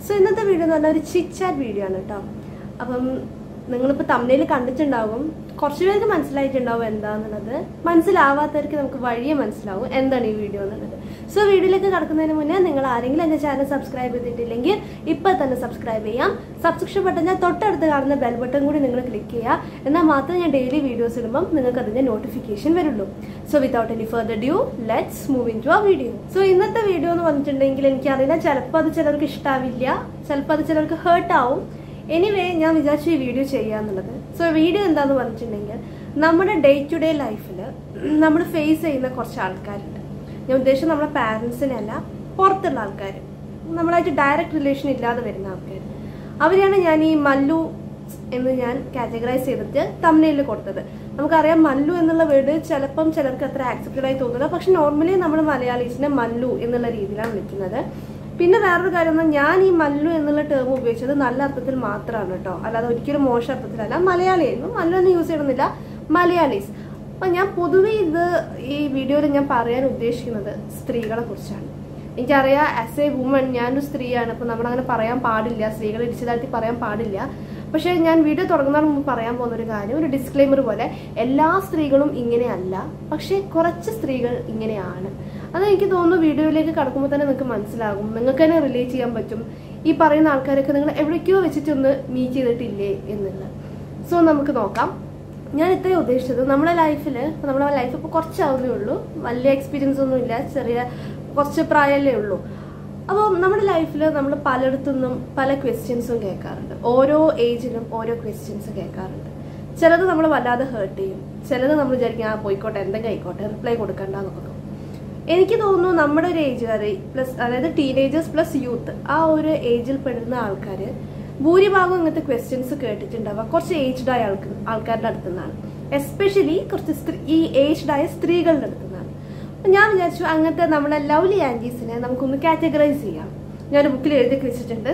So ഇന്നത്തെ video എന്ന് പറഞ്ഞാൽ ഒരു ചിറ്റാറ്റ് വീഡിയോ ആണ് കേട്ടോ അപ്പം നിങ്ങളിപ്പോൾ തമ്മിൽ കണ്ടിട്ടുണ്ടാവും കുറച്ച് പേർക്ക് മനസ്സിലായിട്ടുണ്ടാവും എന്താണെന്നുള്ളത് മനസ്സിലാവാത്തവർക്ക് നമുക്ക് വഴിയെ മനസ്സിലാവും എന്താണ് ഈ വീഡിയോ എന്നുള്ളത് സോ വീഡിയോയിലേക്ക് കടക്കുന്നതിന് മുന്നേ നിങ്ങൾ ആരെങ്കിലും എൻ്റെ ചാനൽ സബ്സ്ക്രൈബ് ചെയ്തിട്ടില്ലെങ്കിൽ ഇപ്പം തന്നെ സബ്സ്ക്രൈബ് ചെയ്യാം സബ്സ്ക്രിപ്ഷൻ ബട്ടൺ തൊട്ടടുത്ത് കാണുന്ന ബെൽ ബട്ടൺ കൂടി നിങ്ങൾ ക്ലിക്ക് ചെയ്യുക എന്നാൽ മാത്രമേ ഞാൻ ഡെയിലി വീഡിയോസ് ഇടുമ്പം നിങ്ങൾക്ക് അതിൻ്റെ നോട്ടിഫിക്കേഷൻ വരുള്ളൂ so without any further due let's move in to ആ വീഡിയോ സോ ഇന്നത്തെ വീഡിയോ എന്ന് പറഞ്ഞിട്ടുണ്ടെങ്കിൽ എനിക്കറിയില്ല ചിലപ്പോൾ അത് ചിലർക്ക് ഇഷ്ടാവില്ല ചിലപ്പോൾ അത് ചിലർക്ക് ഹേർട്ട് ആവും എനിവേ ഞാൻ വിചാരിച്ചു ഈ വീഡിയോ ചെയ്യാന്നുള്ളത് സോ വീഡിയോ എന്താന്ന് പറഞ്ഞിട്ടുണ്ടെങ്കിൽ നമ്മുടെ ഡേ ടു ഡേ ലൈഫിൽ നമ്മൾ ഫേസ് ചെയ്യുന്ന കുറച്ച് ആൾക്കാരുണ്ട് ഞാൻ ഉദ്ദേശിച്ചത് നമ്മുടെ പാരൻസിനെ അല്ല പുറത്തുള്ള ആൾക്കാർ നമ്മളായിട്ട് ഡയറക്റ്റ് റിലേഷൻ ഇല്ലാതെ വരുന്ന ആൾക്കാർ അവരെയാണ് ഞാൻ ഈ മല്ലു എന്ന് ഞാൻ കാറ്റഗറൈസ് ചെയ്തിട്ട് തമ്മിൽ കൊടുത്തത് നമുക്കറിയാം മല്ലു എന്നുള്ള വേർഡ് ചിലപ്പം ചിലർക്ക് അത്ര ആക്സെപ്റ്റഡ് ആയി തോന്നില്ല പക്ഷെ നോർമലി നമ്മൾ മലയാളീസിനെ മല്ലു എന്നുള്ള രീതിയിലാണ് വിളിക്കുന്നത് പിന്നെ വേറൊരു കാര്യം എന്നാൽ ഞാൻ ഈ മല്ലു എന്നുള്ള ടേം ഉപയോഗിച്ചത് നല്ല അർത്ഥത്തിൽ മാത്രമാണ് കേട്ടോ അല്ലാതെ ഒരിക്കലും മോശം അർത്ഥത്തിലല്ല മലയാളിയായിരുന്നു മല്ലു എന്ന് യൂസ് ചെയ്യണമെന്നില്ല മലയാളീസ് അപ്പം ഞാൻ പൊതുവെ ഇത് ഈ വീഡിയോയിൽ ഞാൻ പറയാൻ ഉദ്ദേശിക്കുന്നത് സ്ത്രീകളെ കുറിച്ചാണ് എനിക്കറിയാം ആസ് എ വുമൺ ഞാനൊരു സ്ത്രീയാണ് അപ്പം നമ്മളങ്ങനെ പറയാൻ പാടില്ല സ്ത്രീകളെ ഇടിച്ചു താഴ്ത്തി പറയാൻ പാടില്ല പക്ഷേ ഞാൻ വീഡിയോ തുടങ്ങുന്നതിന് മുമ്പ് പറയാൻ പോകുന്ന ഒരു കാര്യം ഒരു ഡിസ്ക്ലെയിമർ പോലെ എല്ലാ സ്ത്രീകളും ഇങ്ങനെയല്ല പക്ഷേ കുറച്ച് സ്ത്രീകൾ ഇങ്ങനെയാണ് അത് എനിക്ക് തോന്നുന്നു വീഡിയോയിലേക്ക് കടക്കുമ്പോൾ തന്നെ നിങ്ങൾക്ക് മനസ്സിലാകും നിങ്ങൾക്ക് തന്നെ റിലേറ്റ് ചെയ്യാൻ പറ്റും ഈ പറയുന്ന ആൾക്കാരൊക്കെ നിങ്ങൾ എവിടേക്കോ വെച്ചിട്ടൊന്ന് മീറ്റ് ചെയ്തിട്ടില്ലേ എന്നുള്ളത് സോ നമുക്ക് നോക്കാം ഞാൻ ഇത്രയും ഉദ്ദേശിച്ചത് നമ്മുടെ ലൈഫിൽ നമ്മുടെ ലൈഫ് ഇപ്പോൾ കുറച്ചാവുന്നേ ഉള്ളൂ വലിയ എക്സ്പീരിയൻസ് ഒന്നും ഇല്ല ചെറിയ കുറച്ച് പ്രായമല്ലേ ഉള്ളൂ അപ്പോൾ നമ്മുടെ ലൈഫിൽ നമ്മൾ പലയിടത്തുനിന്നും പല ക്വസ്റ്റ്യൻസും കേൾക്കാറുണ്ട് ഓരോ ഏജിലും ഓരോ ക്വസ്റ്റ്യൻസ് കേൾക്കാറുണ്ട് ചിലത് നമ്മൾ വല്ലാതെ ഹേർട്ട് ചെയ്യും ചിലത് നമ്മൾ വിചാരിക്കും ആ പോയിക്കോട്ടെ എന്തെങ്കിലും ആയിക്കോട്ടെ റിപ്ലൈ കൊടുക്കണ്ടെന്നൊക്കെ തോന്നും എനിക്ക് തോന്നുന്നു നമ്മുടെ ഒരു ഏജ് വരെ പ്ലസ് അതായത് ടീനേജേഴ്സ് പ്ലസ് യൂത്ത് ആ ഒരു ഏജിൽ പെടുന്ന ആൾക്കാർ ഭൂരിഭാഗം ഇങ്ങനത്തെ ക്വസ്റ്റ്യൻസ് കേട്ടിട്ടുണ്ടാവുക കുറച്ച് ഏജ്ഡ് ആയ ആൾക്ക് ആൾക്കാരുടെ അടുത്തു നിന്നാണ് എസ്പെഷ്യലി കുറച്ച് സ്ത്രീ ഈ ഏജ്ഡ് ആയ സ്ത്രീകളുടെ അടുത്തു നിന്നാണ് അപ്പം ഞാൻ വിചാരിച്ചു അങ്ങനത്തെ നമ്മുടെ ലവ്ലി ആൻറ്റീസിനെ നമുക്കൊന്ന് കാറ്റഗറൈസ് ചെയ്യാം ഞാനൊരു ബുക്കിൽ എഴുതി വെച്ചിട്ടുണ്ട്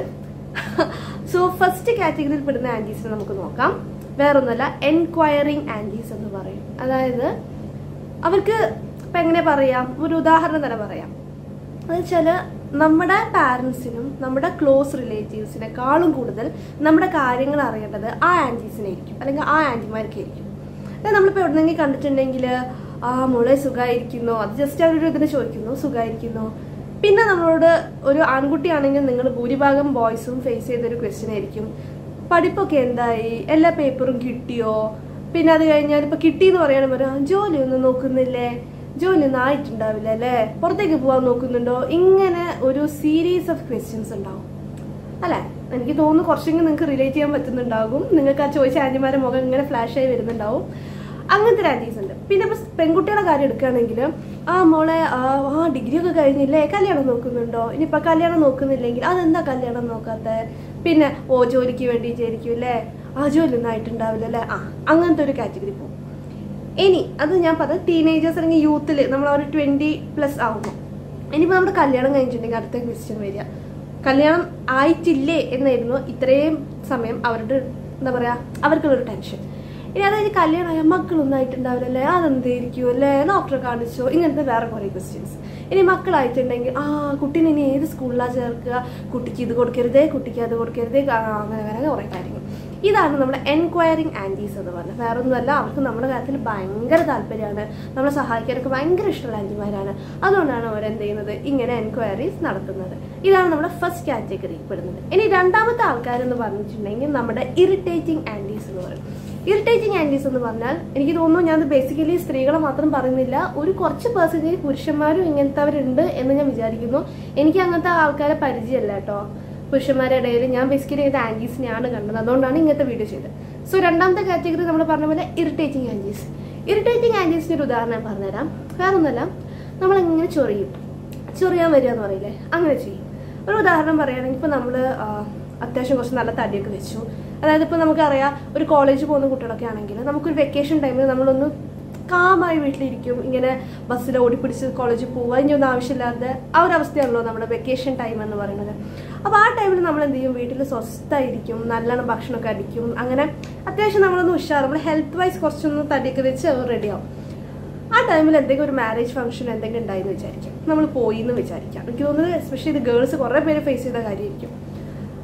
സോ ഫസ്റ്റ് കാറ്റഗറിയിൽ പെടുന്ന ആൻറ്റീസിനെ നമുക്ക് നോക്കാം വേറൊന്നുമല്ല എൻക്വയറിങ് ആൻറ്റീസ് എന്ന് പറയും അതായത് അവർക്ക് ഇപ്പം എങ്ങനെ പറയാം ഒരു ഉദാഹരണം തന്നെ പറയാം എന്ന് വെച്ചാൽ നമ്മുടെ പാരൻസിനും നമ്മുടെ ക്ലോസ് റിലേറ്റീവ്സിനെക്കാളും കൂടുതൽ നമ്മുടെ കാര്യങ്ങൾ അറിയേണ്ടത് ആ ആൻറ്റീസിനായിരിക്കും അല്ലെങ്കിൽ ആ ആൻറ്റിമാർക്കായിരിക്കും അതായത് നമ്മളിപ്പോൾ എവിടെന്നെങ്കിൽ കണ്ടിട്ടുണ്ടെങ്കിൽ ആ മോളെ സുഖമായിരിക്കുന്നോ അത് ജസ്റ്റ് അവരൊരു ഇതിന് ചോദിക്കുന്നു സുഖമായിരിക്കുന്നോ പിന്നെ നമ്മളോട് ഒരു ആൺകുട്ടിയാണെങ്കിൽ നിങ്ങൾ ഭൂരിഭാഗം ബോയ്സും ഫേസ് ചെയ്തൊരു ക്വസ്റ്റ്യൻ ആയിരിക്കും പഠിപ്പൊക്കെ എന്തായി എല്ലാ പേപ്പറും കിട്ടിയോ പിന്നെ അത് കഴിഞ്ഞാൽ ഇപ്പൊ കിട്ടിയെന്ന് പറയാനും പറയാം ജോലി ഒന്നും നോക്കുന്നില്ലേ ജോലി ഒന്നും ആയിട്ടുണ്ടാവില്ല അല്ലേ പുറത്തേക്ക് പോകാൻ നോക്കുന്നുണ്ടോ ഇങ്ങനെ ഒരു സീരീസ് ഓഫ് ക്വസ്റ്റ്യൻസ് ഉണ്ടാവും അല്ലേ എനിക്ക് തോന്നുന്നു കുറച്ചെങ്കിലും നിങ്ങൾക്ക് റിലേറ്റ് ചെയ്യാൻ പറ്റുന്നുണ്ടാകും നിങ്ങൾക്ക് ആ ചോദിച്ച ആൻറ്റിമാരെ മുഖം ഇങ്ങനെ ഫ്ലാഷ് ആയി വരുന്നുണ്ടാവും അങ്ങനത്തെ ആൻറ്റീസ് ഉണ്ട് പിന്നെ ഇപ്പൊ പെൺകുട്ടികളുടെ കാര്യം എടുക്കുകയാണെങ്കിൽ ആ മോളെ ആ ആ ഡിഗ്രി ഒക്കെ കഴിഞ്ഞില്ലേ കല്യാണം നോക്കുന്നുണ്ടോ ഇനിയിപ്പൊ കല്യാണം നോക്കുന്നില്ലെങ്കിൽ അതെന്താ കല്യാണം നോക്കാത്ത പിന്നെ ഓ ജോലിക്ക് വേണ്ടിയിട്ടായിരിക്കും അല്ലേ ആ ജോലി ഒന്നും ആയിട്ടുണ്ടാവില്ല അല്ലേ ആ അങ്ങനത്തെ ഒരു കാറ്റഗറി പോകും ഇനി അത് ഞാൻ പറഞ്ഞത് ടീനേജേഴ്സ് അല്ലെങ്കിൽ യൂത്തിൽ നമ്മൾ ഒരു ട്വന്റി പ്ലസ് ആവുമ്പോൾ ഇനിയിപ്പോൾ നമ്മുടെ കല്യാണം കഴിഞ്ഞിട്ടുണ്ടെങ്കിൽ അടുത്ത ക്വസ്റ്റ്യൻ വരിക കല്യാണം ആയിട്ടില്ലേ എന്നായിരുന്നു ഇത്രയും സമയം അവരുടെ എന്താ പറയാ അവർക്കുള്ളൊരു ടെൻഷൻ ഇനി അത് കഴിഞ്ഞ് കല്യാണമായ മക്കളൊന്നും ആയിട്ടുണ്ടാവില്ലല്ലേ അതെന്തായിരിക്കും അല്ലേ ഡോക്ടറെ കാണിച്ചോ ഇങ്ങനത്തെ വേറെ കുറേ ക്വസ്റ്റ്യൻസ് ഇനി മക്കളായിട്ടുണ്ടെങ്കിൽ ആ കുട്ടീനെ ഇനി ഏത് സ്കൂളിലാണ് ചേർക്കുക കുട്ടിക്ക് ഇത് കൊടുക്കരുതേ കുട്ടിക്ക് അത് കൊടുക്കരുതേ ആ, അങ്ങനെ അങ്ങനെ കുറേ കാര്യങ്ങൾ ഇതാണ് നമ്മുടെ എൻക്വയറിങ് ആൻറ്റീസ് എന്ന് പറഞ്ഞത് വേറെ ഒന്നുമല്ല അവർക്ക് നമ്മുടെ കാര്യത്തിൽ ഭയങ്കര താല്പര്യമാണ് നമ്മളെ സഹായിക്കാനൊക്കെ ഭയങ്കര ഇഷ്ടമുള്ള ആൻറ്റിമാരാണ് അതുകൊണ്ടാണ് അവർ എന്ത് ചെയ്യുന്നത് ഇങ്ങനെ എൻക്വയറീസ് നടത്തുന്നത് ഇതാണ് നമ്മുടെ ഫസ്റ്റ് കാറ്റഗറി പെടുന്നത് ഇനി രണ്ടാമത്തെ ആൾക്കാരെന്ന് പറഞ്ഞിട്ടുണ്ടെങ്കിൽ നമ്മുടെ ഇറിറ്റേറ്റിംഗ് ആൻറ്റീസ് എന്ന് പറയും ഇറിറ്റേറ്റിംഗ് ആൻറ്റീസ് എന്ന് പറഞ്ഞാൽ എനിക്ക് തോന്നുന്നു ഞാൻ ബേസിക്കലി സ്ത്രീകളെ മാത്രം പറയുന്നില്ല ഒരു കുറച്ച് പേഴ്സൻറ്റേജ് പുരുഷന്മാരും ഇങ്ങനത്തെവരുണ്ട് എന്ന് ഞാൻ വിചാരിക്കുന്നു എനിക്ക് അങ്ങനത്തെ ആൾക്കാരെ പരിചയമല്ല കേട്ടോ പുരുഷന്മാരുടെ ഇടയിൽ ഞാൻ ബേസിക്കലി ഇത് ആൻറ്റീസിനെയാണ് കണ്ടത് അതുകൊണ്ടാണ് ഇങ്ങനത്തെ വീഡിയോ ചെയ്തത് സോ രണ്ടാമത്തെ കാറ്റഗറി നമ്മൾ പറഞ്ഞ പോലെ ഇറിറ്റേറ്റിംഗ് ആൻറ്റീസ് ഇറിറ്റേറ്റിംഗ് ആൻറ്റീസിൻ്റെ ഒരു ഉദാഹരണം ഞാൻ പറഞ്ഞുതരാം വേറെ ഒന്നുമല്ല നമ്മളിങ്ങനെ ചൊറിയും ചൊറിയാൻ വരിക എന്ന് പറയില്ലേ അങ്ങനെ ചെയ്യും ഒരു ഉദാഹരണം പറയുകയാണെങ്കിൽ ഇപ്പോൾ നമ്മൾ അത്യാവശ്യം കുറച്ച് നല്ല തടിയൊക്കെ വെച്ചു അതായത് ഇപ്പോൾ നമുക്കറിയാം ഒരു കോളേജ് പോകുന്ന കുട്ടികളൊക്കെ ആണെങ്കിൽ നമുക്കൊരു വെക്കേഷൻ ടൈമിൽ നമ്മളൊന്ന് കാമായി വീട്ടിലിരിക്കും ഇങ്ങനെ ബസ്സിൽ ഓടിപ്പിടിച്ച് കോളേജിൽ പോവുക ഇനിയൊന്നും ആവശ്യമില്ലാതെ ആ ഒരു അവസ്ഥയാണല്ലോ നമ്മുടെ വെക്കേഷൻ ടൈം എന്ന് പറയുന്നത് അപ്പോൾ ആ ടൈമിൽ നമ്മൾ എന്ത് ചെയ്യും വീട്ടിൽ സ്വസ്ഥമായിരിക്കും നല്ലോണം ഭക്ഷണമൊക്കെ അടിക്കും അങ്ങനെ അത്യാവശ്യം നമ്മളൊന്ന് ഉഷാർ നമ്മൾ ഹെൽത്ത് വൈസ് കുറച്ചൊന്ന് തടിയൊക്കെ വെച്ച് റെഡിയാവും ആ ടൈമിൽ എന്തെങ്കിലും ഒരു മാരേജ് ഫംഗ്ഷൻ എന്തെങ്കിലും ഉണ്ടായി എന്ന് വിചാരിക്കാം നമ്മൾ പോയി എന്ന് വിചാരിക്കാം എനിക്ക് തോന്നുന്നത് എസ്പെഷ്യലി ഇത് ഗേൾസ് കുറേ പേര് ഫേസ് ചെയ്ത കാര്യമായിരിക്കും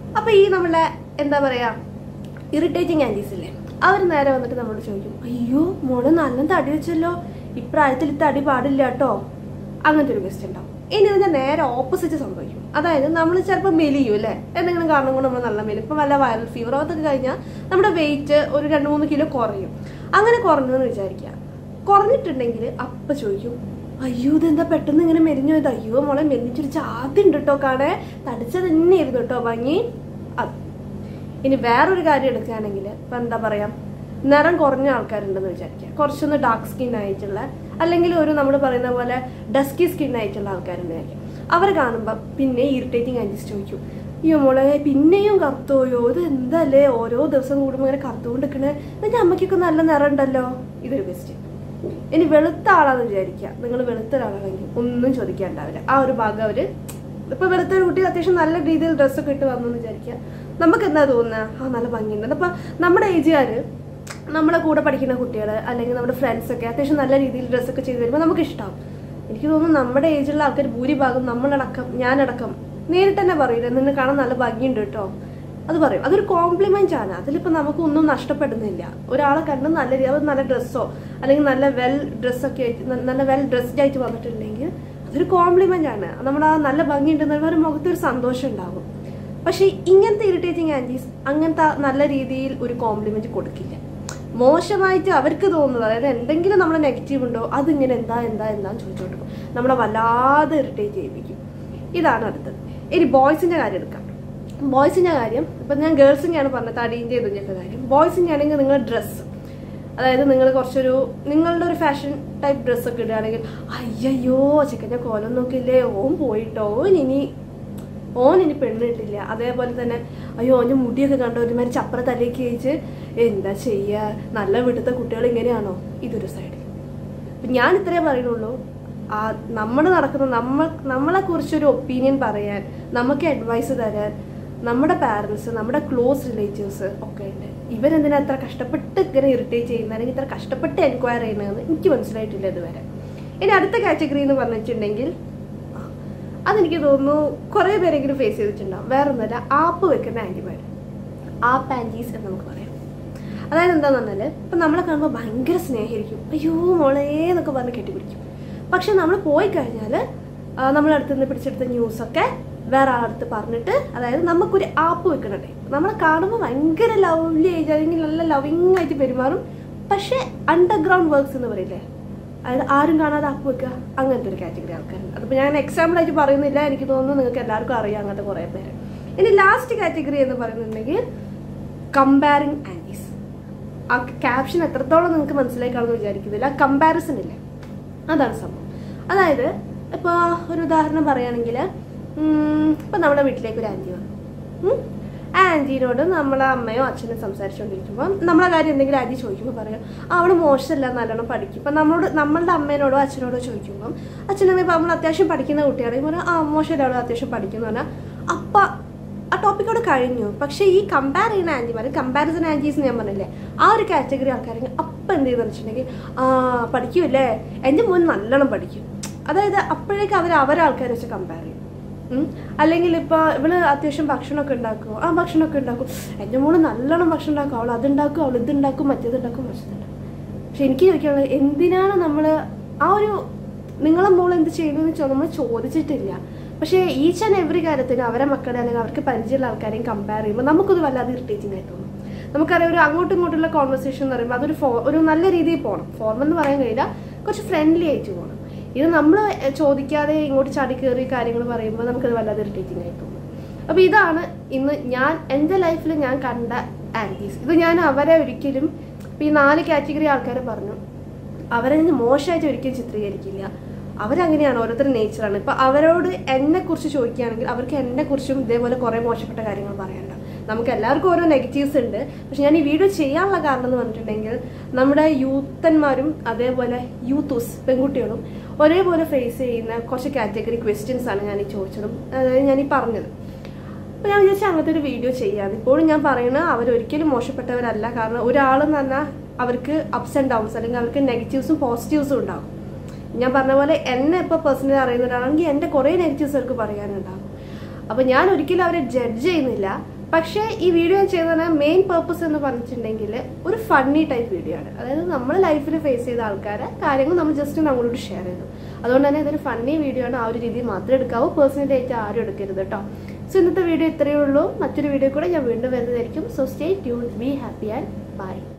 അപ്പൊ ഈ നമ്മളെ എന്താ പറയാ ഇറിറ്റേറ്റിംഗ് ആൻറ്റീസ് ഇല്ലേ അവർ നേരെ വന്നിട്ട് നമ്മളോട് ചോദിക്കും അയ്യോ മോള് നല്ല തടി വെച്ചല്ലോ ഇപ്രായത്തിൽ ഈ തടി പാടില്ല കേട്ടോ അങ്ങനത്തെ ഒരു ക്വസ്റ്റ്യൻ ഉണ്ടാവും ഇനി ഇതിന്റെ നേരെ ഓപ്പോസിറ്റ് സംഭവിക്കും അതായത് നമ്മൾ ചിലപ്പോൾ മെലിയും അല്ലേ എന്തെങ്കിലും കാരണം കൊണ്ട് നമ്മൾ നല്ല മെലിയും ഇപ്പം വല്ല വൈറൽ ഫീവർ അതൊക്കെ കഴിഞ്ഞാൽ നമ്മുടെ വെയിറ്റ് ഒരു രണ്ട് മൂന്ന് കിലോ കുറയും അങ്ങനെ കുറഞ്ഞു എന്ന് വിചാരിക്കുക കുറഞ്ഞിട്ടുണ്ടെങ്കിൽ അപ്പ ചോദിക്കും അയ്യോ ഇതെന്താ പെട്ടെന്ന് ഇങ്ങനെ മെലിഞ്ഞു പോയത് അയ്യോ മോളെ മെലിഞ്ഞിട്ടൊരു ജാതി ഉണ്ട് കേട്ടോ കാണേ തടിച്ച തന്നെയായിരുന്നു കേട്ടോ ഭംഗി അത് ഇനി വേറൊരു കാര്യം എടുക്കുകയാണെങ്കിൽ ഇപ്പം എന്താ പറയാ നിറം കുറഞ്ഞ ആൾക്കാരുണ്ടെന്ന് വിചാരിക്കുക കുറച്ചൊന്ന് ഡാർക്ക് സ്കിൻ ആയിട്ടുള്ള അല്ലെങ്കിൽ ഒരു നമ്മൾ പറയുന്ന പോലെ ഡസ്കി സ്കിൻ ആയിട്ടുള്ള ആൾക്കാരുണ്ടായിരിക്കും അവരെ കാണുമ്പോൾ പിന്നെ ഇറിറ്റേറ്റിംഗ് ആൻറ്റീസ് ചോദിക്കും അയ്യോ മോളെ പിന്നെയും കറുത്തോയോ ഇത് എന്തല്ലേ ഓരോ ദിവസം കൂടുമ്പോൾ ഇങ്ങനെ കറുത്തുകൊണ്ട് നിൽക്കണേ എന്നിട്ട് അമ്മയ്ക്കൊക്കെ നല്ല നിറം ഉണ്ടല്ലോ ഇതൊരു ക്വസ്റ്റ്യൻ ഇനി വെളുത്ത ആളാന്ന് വിചാരിക്കുക നിങ്ങൾ വെളുത്ത ഒരാളാണെങ്കിൽ ഒന്നും ചോദിക്കാണ്ടാവില്ല ആ ഒരു ഭാഗം അവര് ഇപ്പൊ വെളുത്ത ഒരു കുട്ടി അത്യാവശ്യം നല്ല രീതിയിൽ ഡ്രസ്സൊക്കെ ഇട്ട് വന്നു എന്ന് വിചാരിക്കുക നമുക്ക് എന്താ തോന്നുന്നത് ആ നല്ല ഭംഗിയുണ്ട് അപ്പൊ നമ്മുടെ ഏജുകാര് നമ്മളെ കൂടെ പഠിക്കുന്ന കുട്ടികൾ അല്ലെങ്കിൽ നമ്മുടെ ഫ്രണ്ട്സ് ഒക്കെ അത്യാവശ്യം നല്ല രീതിയിൽ ഡ്രസ്സൊക്കെ ചെയ്ത് വരുമ്പോൾ നമുക്ക് ഇഷ്ടമാവും എനിക്ക് തോന്നുന്നു നമ്മുടെ ഏജിലുള്ള ആൾക്കാർ ഭൂരിഭാഗം നമ്മളടക്കം ഞാനടക്കം നേരിട്ട് തന്നെ പറയില്ല നിന്നെ കാണാൻ നല്ല ഭംഗിയുണ്ട് കേട്ടോ അത് പറയും അതൊരു കോംപ്ലിമെന്റ് ആണ് അതിലിപ്പോ നമുക്ക് ഒന്നും നഷ്ടപ്പെടുന്നില്ല ഒരാളെ കണ്ട് നല്ല രീതി അത് നല്ല ഡ്രസ്സോ അല്ലെങ്കിൽ നല്ല വെൽ ഡ്രസ്സൊക്കെ ആയിട്ട് ന- നല്ല വെൽ ഡ്രസ്ഡ് ആയിട്ട് വന്നിട്ടുണ്ടെങ്കിൽ അതൊരു കോംപ്ലിമെന്റ് ആണ് നമ്മൾ ആ നല്ല ഭംഗിയുണ്ടെന്നുള്ള ഒരു മുഖത്തൊരു സന്തോഷം ഉണ്ടാകും പക്ഷേ ഇങ്ങനത്തെ ഇറിറ്റേറ്റിംഗ് ആൻറ്റീസ് അങ്ങനത്തെ നല്ല രീതിയിൽ ഒരു കോംപ്ലിമെന്റ് കൊടുക്കില്ല മോശമായിട്ട് അവർക്ക് തോന്നുന്നത് അതായത് എന്തെങ്കിലും നമ്മളെ നെഗറ്റീവ് ഉണ്ടോ അതിങ്ങനെ എന്താ എന്താ എന്താന്ന് ചോദിച്ചോണ്ടിരിക്കും നമ്മളെ വല്ലാതെ ഇറിറ്റേറ്റ് ചെയ്യിപ്പിക്കും ഇതാണ് അടുത്തത് ഇനി ബോയ്സിന്റെ കാര്യം എടുക്കാം ബോയ്സിന്റെ കാര്യം ഇപ്പൊ ഞാൻ ഗേൾസിനെയാണ് പറഞ്ഞത് തടീൻ്റെ ഇതിൻ്റെയൊക്കെ കാര്യം ബോയ്സിൻ്റെ ആണെങ്കിൽ നിങ്ങൾ ഡ്രസ്സ് അതായത് നിങ്ങൾ കുറച്ചൊരു നിങ്ങളുടെ ഒരു ഫാഷൻ ടൈപ്പ് ഡ്രസ്സൊക്കെ ഇടുകയാണെങ്കിൽ അയ്യോ ചെക്കൻ്റെ കോലം നോക്കില്ലേ ഓൻ പോയിട്ടോ ഓൻ ഇനി ഓൻ ഇനി പെണ്ണ് കിട്ടില്ല അതേപോലെ തന്നെ അയ്യോ ഓൻ്റെ മുടിയൊക്കെ കണ്ടോ ഒരുമാതിരി ചപ്പറ തലേക്ക് കഴിച്ച് എന്താ ചെയ്യുക നല്ല വീട്ടിലത്തെ കുട്ടികൾ ഇങ്ങനെയാണോ ഇതൊരു സൈഡ് അപ്പൊ ഞാൻ ഇത്രേ പറയുന്നുള്ളൂ ആ നമ്മൾ നടക്കുന്ന നമ്മൾ നമ്മളെ കുറിച്ചൊരു ഒപ്പീനിയൻ പറയാൻ നമുക്ക് അഡ്വൈസ് തരാൻ നമ്മുടെ പാരൻസ് നമ്മുടെ ക്ലോസ് റിലേറ്റീവ്സ് ഒക്കെ ഉണ്ട് ഇവരെന്തിനാ അത്ര കഷ്ടപ്പെട്ട് ഇങ്ങനെ ഇറിറ്റേറ്റ് ചെയ്യുന്നത് അല്ലെങ്കിൽ ഇത്ര കഷ്ടപ്പെട്ട് എൻക്വയർ ചെയ്യുന്നതെന്ന് എനിക്ക് മനസ്സിലായിട്ടില്ല ഇതുവരെ ഇനി അടുത്ത കാറ്റഗറി എന്ന് പറഞ്ഞിട്ടുണ്ടെങ്കിൽ ആ, അതെനിക്ക് തോന്നുന്നു കുറേ പേരെങ്കിലും ഫേസ് ചെയ്തിട്ടുണ്ടാവും വേറെ ഒന്നുമല്ല ആപ്പ് വെക്കുന്ന ആൻറ്റിമാർ ആപ്പ് ആൻറ്റീസ് എന്ന് നമുക്ക് പറയാം അതായത് എന്താന്ന് പറഞ്ഞാൽ ഇപ്പം നമ്മളെ കാണുമ്പോൾ ഭയങ്കര സ്നേഹമായിരിക്കും അയ്യോ മോളേ എന്നൊക്കെ പറഞ്ഞ് കെട്ടിപ്പിടിക്കും പക്ഷെ നമ്മൾ പോയി കഴിഞ്ഞാൽ നമ്മളടുത്ത് നിന്ന് പിടിച്ചെടുത്ത ന്യൂസൊക്കെ വേറെ ആളടുത്ത് പറഞ്ഞിട്ട് അതായത് നമുക്കൊരു ആപ്പ് വെക്കണേ നമ്മളെ കാണുമ്പോൾ ഭയങ്കര ലവ്ലി ഏജ് അല്ലെങ്കിൽ നല്ല ലവിങ് ആയിട്ട് പെരുമാറും പക്ഷേ അണ്ടർഗ്രൗണ്ട് വർക്ക്സ് എന്ന് പറയില്ലേ അതായത് ആരും കാണാതെ ആപ്പ് വെക്കുക അങ്ങനത്തെ ഒരു കാറ്റഗറി ആൾക്കാരുണ്ട് അതിപ്പോൾ ഞാൻ എക്സാമ്പിൾ ആയിട്ട് പറയുന്നില്ല എനിക്ക് തോന്നുന്നു നിങ്ങൾക്ക് എല്ലാവർക്കും അറിയാം അങ്ങനത്തെ കുറേ പേര് ഇനി ലാസ്റ്റ് കാറ്റഗറി എന്ന് പറയുന്നുണ്ടെങ്കിൽ കമ്പാരിങ് ആൻറ്റീസ് ആ ക്യാപ്ഷൻ എത്രത്തോളം നിങ്ങൾക്ക് മനസ്സിലായി കാണുമെന്ന് വിചാരിക്കുന്നില്ല ആ കമ്പാരിസൺ ഇല്ലേ അതാണ് സംഭവം അതായത് ഇപ്പോൾ ഒരു ഉദാഹരണം പറയുകയാണെങ്കിൽ ഇപ്പം നമ്മുടെ വീട്ടിലേക്ക് ഒരു ആൻറ്റി വന്നു ഉം. ആ ആൻറ്റീനോട് നമ്മളെ അമ്മയോ അച്ഛനോ സംസാരിച്ചുകൊണ്ടിരിക്കുമ്പോൾ നമ്മളെ കാര്യം എന്തെങ്കിലും ആൻറ്റി ചോദിക്കുമ്പോൾ പറയും "ആ, അവള് മോശമല്ല നല്ലോണം പഠിക്കും ഇപ്പം നമ്മളോട് നമ്മളുടെ അമ്മേനോടോ അച്ഛനോടോ ചോദിക്കുമ്പം അച്ഛനമ്മ ഇപ്പം നമ്മൾ അത്യാവശ്യം പഠിക്കുന്ന കുട്ടിയാണെങ്കിൽ പറയും ആ മോശമല്ല അവൾ അത്യാവശ്യം പഠിക്കുന്നു പറഞ്ഞാൽ അപ്പം ആ ടോപ്പിക്കോട് കഴിഞ്ഞു പക്ഷേ ഈ കമ്പയർ ചെയ്യുന്ന ആൻറ്റിമാർ കമ്പാരിസൺ ആൻറ്റീസ് ഞാൻ പറഞ്ഞില്ലേ ആ ഒരു കാറ്റഗറി ആൾക്കാരെങ്കിൽ അപ്പം എന്ത് ചെയ്തെന്ന് വെച്ചിട്ടുണ്ടെങ്കിൽ ആ പഠിക്കൂല്ലേ എൻ്റെ മോൻ നല്ലോണം പഠിക്കും അതായത് അപ്പോഴേക്ക് അവർ അവരെ ആൾക്കാരെ വെച്ച് കമ്പയർ ചെയ്യും ഉം. അല്ലെങ്കിൽ ഇപ്പോൾ ഇവള് അത്യാവശ്യം ഭക്ഷണമൊക്കെ ഉണ്ടാക്കുമോ ആ ഭക്ഷണമൊക്കെ ഉണ്ടാക്കും എൻ്റെ മോള് നല്ലോണം ഭക്ഷണം ഉണ്ടാക്കും അവൾ അതുണ്ടാക്കും അവൾ ഇതുണ്ടാക്കും മറ്റേതുണ്ടാക്കും മറ്റേതുണ്ടാക്കും പക്ഷെ എനിക്ക് ചോദിക്കാനുള്ളത് എന്തിനാണ് നമ്മൾ ആ ഒരു നിങ്ങളെ മോൾ എന്ത് ചെയ്യുന്നതെന്ന് വെച്ചാൽ നമ്മൾ ചോദിച്ചിട്ടില്ല പക്ഷേ ഈച്ച് ആൻഡ് എവറി കാര്യത്തിന് അവരെ മക്കളെ അല്ലെങ്കിൽ അവർക്ക് പരിചയമുള്ള ആൾക്കാരെയും കമ്പയർ ചെയ്യുമ്പോൾ നമുക്കത് വല്ലാതെ ഇറിറ്റേറ്റിംഗ് ആയി തോന്നും നമുക്കറിയാം ഒരു അങ്ങോട്ടും ഇങ്ങോട്ടുള്ള കോൺവെർസേഷൻ എന്ന് പറയുമ്പോൾ അതൊരു ഫോ ഒരു നല്ല രീതിയിൽ പോകണം ഫോർമൽ എന്ന് പറയാൻ കഴിയില്ല കുറച്ച് ഫ്രണ്ട്ലി ആയിട്ട് പോകണം ഇത് നമ്മൾ ചോദിക്കാതെ ഇങ്ങോട്ട് ചാടി കയറി കാര്യങ്ങൾ പറയുമ്പോൾ നമുക്കത് വല്ലാതെ ഇറിറ്റേറ്റിംഗ് ആയി തോന്നും അപ്പോൾ ഇതാണ് ഇന്ന് ഞാൻ എൻ്റെ ലൈഫിൽ ഞാൻ കണ്ട ആൻറ്റീസ് ഇത് ഞാൻ അവരെ ഒരിക്കലും ഇപ്പം ഈ നാല് കാറ്റഗറി ആൾക്കാരെ പറഞ്ഞു അവരെ ഞാൻ മോശമായിട്ട് ഒരിക്കലും ചിത്രീകരിക്കില്ല അവരങ്ങനെയാണ് ഓരോരുത്തരുടെ നേച്ചറാണ് ഇപ്പൊ അവരോട് എന്നെ കുറിച്ച് ചോദിക്കുകയാണെങ്കിൽ അവർക്ക് എന്നെ കുറിച്ചും ഇതേപോലെ കുറെ മോശപ്പെട്ട കാര്യങ്ങൾ പറയാനുണ്ട് നമുക്ക് എല്ലാവർക്കും ഓരോ നെഗറ്റീവ്സ് ഉണ്ട് പക്ഷെ ഞാൻ ഈ വീഡിയോ ചെയ്യാനുള്ള കാരണം എന്ന് പറഞ്ഞിട്ടുണ്ടെങ്കിൽ നമ്മുടെ യൂത്തന്മാരും അതേപോലെ യൂത്തൂസ് പെൺകുട്ടികളും ഒരേപോലെ ഫേസ് ചെയ്യുന്ന കുറച്ച് കാറ്റഗറി ക്വസ്റ്റ്യൻസ് ആണ് ഞാൻ ഈ ചോദിച്ചതും അതായത് ഞാൻ ഈ പറഞ്ഞത് അപ്പോൾ ഞാൻ വിചാരിച്ചു അങ്ങനത്തെ ഒരു വീഡിയോ ചെയ്യാം ഇപ്പോഴും ഞാൻ പറയുന്നത് അവരൊരിക്കലും മോശപ്പെട്ടവരല്ല കാരണം ഒരാളെന്ന് പറഞ്ഞാൽ അവർക്ക് അപ്സ് ആൻഡ് ഡൗൺസ് അല്ലെങ്കിൽ അവർക്ക് നെഗറ്റീവ്സും പോസിറ്റീവ്സും ഉണ്ടാവും ഞാൻ പറഞ്ഞ പോലെ എന്നെ ഇപ്പോൾ പേഴ്സണലി അറിയുന്ന ഒരാളാണെങ്കിൽ എൻ്റെ കുറേ നെഗറ്റീവ്സ് അവർക്ക് പറയാനുണ്ടാകും അപ്പോൾ ഞാൻ ഒരിക്കലും അവരെ ജഡ്ജ് ചെയ്യുന്നില്ല പക്ഷേ ഈ വീഡിയോ ചെയ്യുന്ന മെയിൻ പർപ്പസ് എന്ന് പറഞ്ഞിട്ടുണ്ടെങ്കിൽ ഒരു ഫണ്ണി ടൈപ്പ് വീഡിയോ ആണ് അതായത് നമ്മൾ ലൈഫിൽ ഫേസ് ചെയ്ത ആൾക്കാരെ കാര്യങ്ങൾ നമ്മൾ ജസ്റ്റ് നമ്മളോട് ഷെയർ ചെയ്തു അതുകൊണ്ട് തന്നെ ഇതൊരു ഫണ്ണി വീഡിയോ ആണ് ആ ഒരു രീതിയിൽ മാത്രമേ എടുക്കാവൂ പേഴ്സണലി ആയിട്ട് ആരും എടുക്കരുത് കേട്ടോ സോ ഇന്നത്തെ വീഡിയോ ഇത്രയേ ഉള്ളൂ മറ്റൊരു വീഡിയോ കൂടെ ഞാൻ വീണ്ടും വരുന്നതായിരിക്കും so stay tune be happy and by